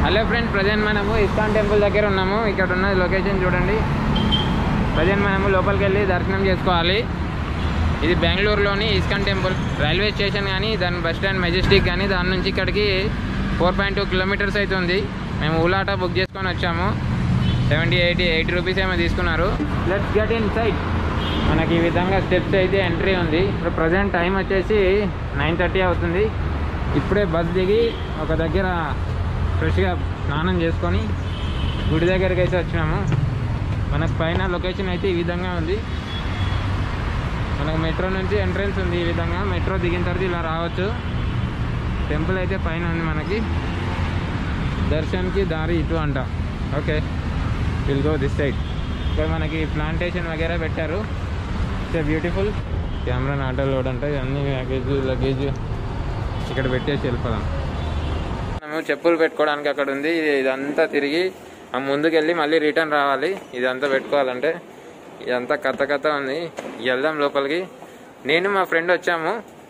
hello friends present మనము ISKCON temple దగ్గర ఉన్నాము ఇక్కడ ఉన్న లొకేషన్ చూడండి ప్రజెంట్ మనము లోపలికి వెళ్ళి దర్శనం చేసుకోవాలి ఇది బెంగళూరులోని ఇస్కాన్ టెంపుల్ రైల్వే స్టేషన్ కానీ దాని బస్ స్టాండ్ మెజెస్టిక్ కానీ దాని నుంచి ఇక్కడికి ఫోర్ పాయింట్ టూ కిలోమీటర్స్ అవుతుంది మేము ఊలాట బుక్ చేసుకొని వచ్చాము సెవెంటీ ఎయిటీ ఎయిటీ రూపీస్ ఏమో తీసుకున్నారు లెట్స్ గెట్ ఇన్ సైడ్ మనకి ఈ విధంగా స్టెప్స్ అయితే ఎంట్రీ ఉంది ఇప్పుడు ప్రజెంట్ టైం వచ్చేసి నైన్ థర్టీ అవుతుంది ఇప్పుడే బస్ దిగి ఒక దగ్గర ఫ్రెష్గా స్నానం చేసుకొని గుడి దగ్గరికి అయితే వచ్చినాము మనకు పైన లొకేషన్ అయితే ఈ విధంగా ఉంది మనకు మెట్రో నుంచి ఎంట్రన్స్ ఉంది ఈ విధంగా మెట్రో దిగిన తర్వాత ఇలా రావచ్చు టెంపుల్ అయితే పైన ఉంది మనకి దర్శన్కి దారి ఇటు అంట okay will go this side ఇక్కడ మనకి ప్లాంటేషన్ వగేరా పెట్టారు ఇట్స్ బ్యూటిఫుల్ కెమెరా నాటో లోడ్ అంటే అన్ని ప్యాకేజ్ లగేజ్ ఇక్కడ పెట్టేసి వెళ్ళిపోదాం మనము చెప్పులు పెట్టుకోవడానికి అక్కడ ఉంది ఇదంతా తిరిగి ఆ ముందుకెళ్ళి మళ్ళీ రిటర్న్ రావాలి ఇదంతా పెట్టుకోవాలంటే ఇదంతా కథ కథ ఉంది వెళ్దాం లోపలికి నేను మా ఫ్రెండ్ వచ్చాము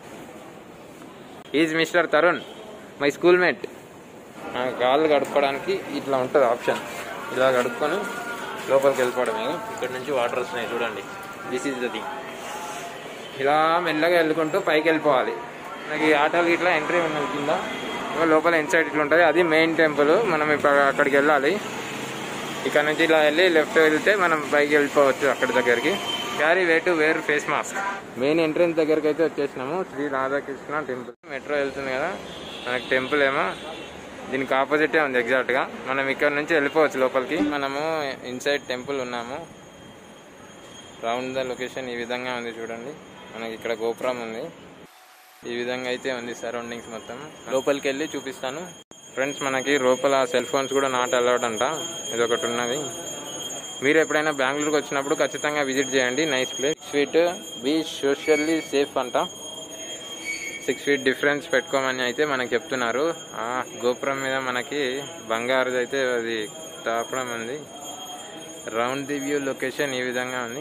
is mister Tarun my school mate కాళ్ళు కడుక్కోవడానికి ఇట్లా ఉంటుంది ఆప్షన్ ఇలా కడుక్కొని లోపలికి వెళ్ళిపోవడమే ఇక్కడ నుంచి వాటర్ వస్తున్నాయి చూడండి దిస్ ఈజ్ ద థింగ్ ఇలా మెల్లగా వెళ్ళుకుంటూ పైకి వెళ్ళిపోవాలి మనకి ఆటోకి ఇట్లా ఎంట్రీ ఉన్నది కింద ఇంకా లోపల ఇన్సైడ్ ఇట్లా ఉంటుంది అది మెయిన్ టెంపుల్ మనం ఇప్పుడు అక్కడికి వెళ్ళాలి ఇక్కడ నుంచి ఇలా వెళ్ళి లెఫ్ట్ వెళ్తే మనం పైకి వెళ్ళిపోవచ్చు అక్కడి దగ్గరికి carry way to wear face mask main entrance దగ్గరికి అయితే వచ్చేసినాము శ్రీ రాధాకృష్ణ టెంపుల్ మెట్రో వెళ్తుంది కదా మనకి టెంపుల్ ఏమో దీనికి ఆపోజిటే ఉంది ఎగ్జాక్ట్గా మనం ఇక్కడ నుంచి వెళ్ళిపోవచ్చు లోపలికి మనము ఇన్సైడ్ టెంపుల్ ఉన్నాము రౌండ్ ద లొకేషన్ ఈ విధంగా ఉంది చూడండి మనకి ఇక్కడ గోపురం ఉంది ఈ విధంగా అయితే ఉంది సరౌండింగ్స్ మొత్తం లోపలికి వెళ్ళి చూపిస్తాను ఫ్రెండ్స్ మనకి లోపల సెల్ ఫోన్స్ కూడా నాట్ అలౌడ్ అంట ఇది ఒకటి ఉన్నది మీరు ఎప్పుడైనా బెంగళూరుకి వచ్చినప్పుడు ఖచ్చితంగా విజిట్ చేయండి nice place feet be socially safe అంట సిక్స్ ఫీట్ డిఫరెన్స్ పెట్టుకోమని అయితే మనకి చెప్తున్నారు ఆ గోపురం మీద మనకి బంగారుది అయితే అది తాపడం ఉంది రౌండ్ ది వ్యూ లొకేషన్ ఈ విధంగా ఉంది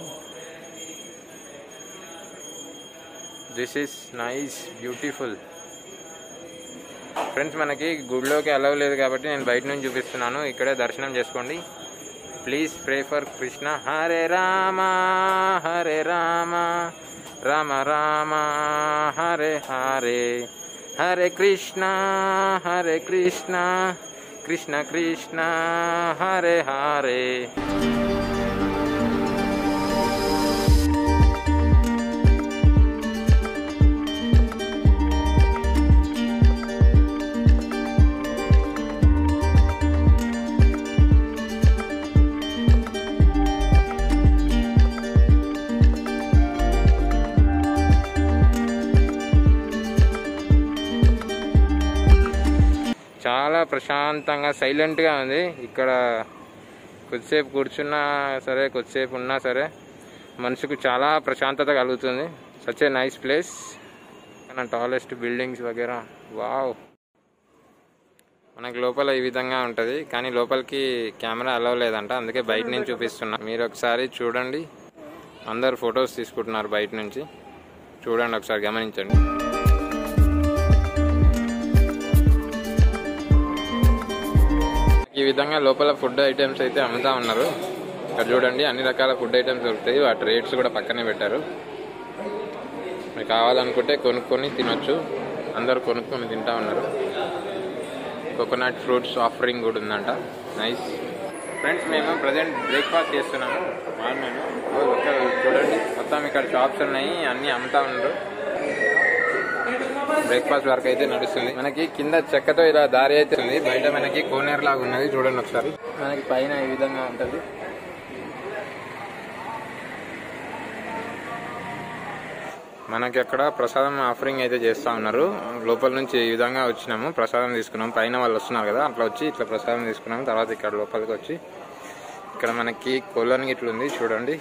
this is nice beautiful friends మనకి గుడిలోకి అలవ్ లేదు కాబట్టి నేను బయట నుంచి చూపిస్తున్నాను ఇక్కడే దర్శనం చేసుకోండి please pray for Krishna Hare Rama Hare Rama Rama Rama Hare Hare Hare Krishna Hare Krishna Krishna Krishna Hare Hare చాలా ప్రశాంతంగా సైలెంట్గా ఉంది ఇక్కడ కొద్దిసేపు కూర్చున్నా సరే కొద్దిసేపు ఉన్నా సరే మనసుకు చాలా ప్రశాంతత కలుగుతుంది such a nice place tallest buildings వగేరా వావ్ మనకి లోపల ఈ విధంగా ఉంటుంది కానీ లోపలికి కెమెరా అలవ్ లేదంట అందుకే బయట నుంచి చూపిస్తున్నా మీరు ఒకసారి చూడండి అందరు ఫొటోస్ తీసుకుంటున్నారు బయట నుంచి చూడండి ఒకసారి గమనించండి ఈ విధంగా లోపల ఫుడ్ ఐటమ్స్ అయితే అమ్ముతా ఉన్నారు ఇక్కడ చూడండి అన్ని రకాల ఫుడ్ ఐటమ్స్ దొరుకుతాయి వాటి రేట్స్ కూడా పక్కనే పెట్టారు మీకు కావాలనుకుంటే కొనుక్కొని తినొచ్చు అందరు కొనుక్కొని తింటా ఉన్నారు కోకోనట్ ఫ్రూట్స్ ఆఫరింగ్ కూడా ఉందంట నైస్ ఫ్రెండ్స్ మేము ప్రజెంట్ బ్రేక్ఫాస్ట్ చేస్తున్నాము మార్నింగ్ చూడండి మొత్తం ఇక్కడ షాప్స్ ఉన్నాయి అన్నీ అమ్ముతా ఉన్నారు బ్రేక్ఫాస్ట్ వరకు అయితే నడుస్తుంది మనకి కింద చెక్కతో ఇలా దారి అయితే ఉంది బయట మనకి కోనేరు లాగా ఉన్నది చూడండి ఒకసారి మనకి పైన ఈ విధంగా ఉంటుంది మనకి అక్కడ ప్రసాదం ఆఫరింగ్ అయితే చేస్తా ఉన్నారు లోపల నుంచి ఈ విధంగా వచ్చినాము ప్రసాదం తీసుకున్నాం పైన వాళ్ళు వస్తున్నారు కదా అట్లా వచ్చి ఇట్లా ప్రసాదం తీసుకున్నాము తర్వాత ఇక్కడ లోపలికి వచ్చి ఇక్కడ మనకి కొలని ఇట్లా ఉంది చూడండి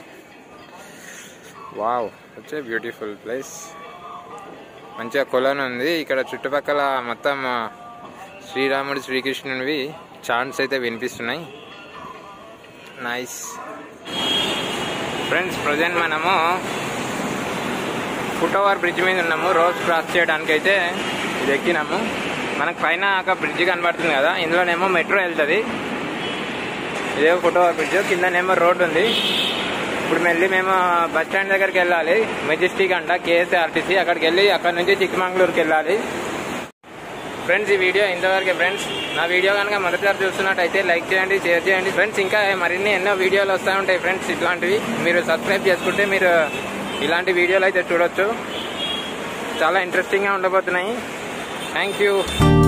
వావ్ వచ్చే బ్యూటిఫుల్ ప్లేస్ మంచిగా కొలను ఉంది ఇక్కడ చుట్టుపక్కల మొత్తం శ్రీరాముడు శ్రీకృష్ణునివి చాంట్స్ అయితే వినిపిస్తున్నాయి నైస్ ఫ్రెండ్స్ ప్రజెంట్ మనము ఫుట్ ఓవర్ బ్రిడ్జ్ మీద ఉన్నాము రోడ్స్ క్రాస్ చేయడానికి అయితే ఇది ఎక్కినాము మనకు పైన ఒక బ్రిడ్జ్ కనబడుతుంది కదా ఇందులోనేమో మెట్రో వెళ్తుంది ఇదే ఫోటో బ్రిడ్జ్ కిందనేమో రోడ్ ఉంది ఇప్పుడు మళ్ళీ మేము బస్ స్టాండ్ దగ్గరికి వెళ్ళాలి మెజెస్టిక్ అంట కేఎస్ఆర్టీసీ అక్కడికి వెళ్ళి అక్కడ నుంచి చిక్కమంగళూరుకి వెళ్ళాలి ఫ్రెండ్స్ ఈ వీడియో ఇంతవరకే ఫ్రెండ్స్ నా వీడియో కనుక మొదటిసారి చూస్తున్నట్టయితే లైక్ చేయండి షేర్ చేయండి ఫ్రెండ్స్ ఇంకా మరిన్ని ఎన్నో వీడియోలు వస్తూ ఉంటాయి ఫ్రెండ్స్ ఇట్లాంటివి మీరు సబ్స్క్రైబ్ చేసుకుంటే మీరు ఇలాంటి వీడియోలు అయితే చూడొచ్చు చాలా ఇంట్రెస్టింగ్గా ఉండబోతున్నాయి థ్యాంక్ యూ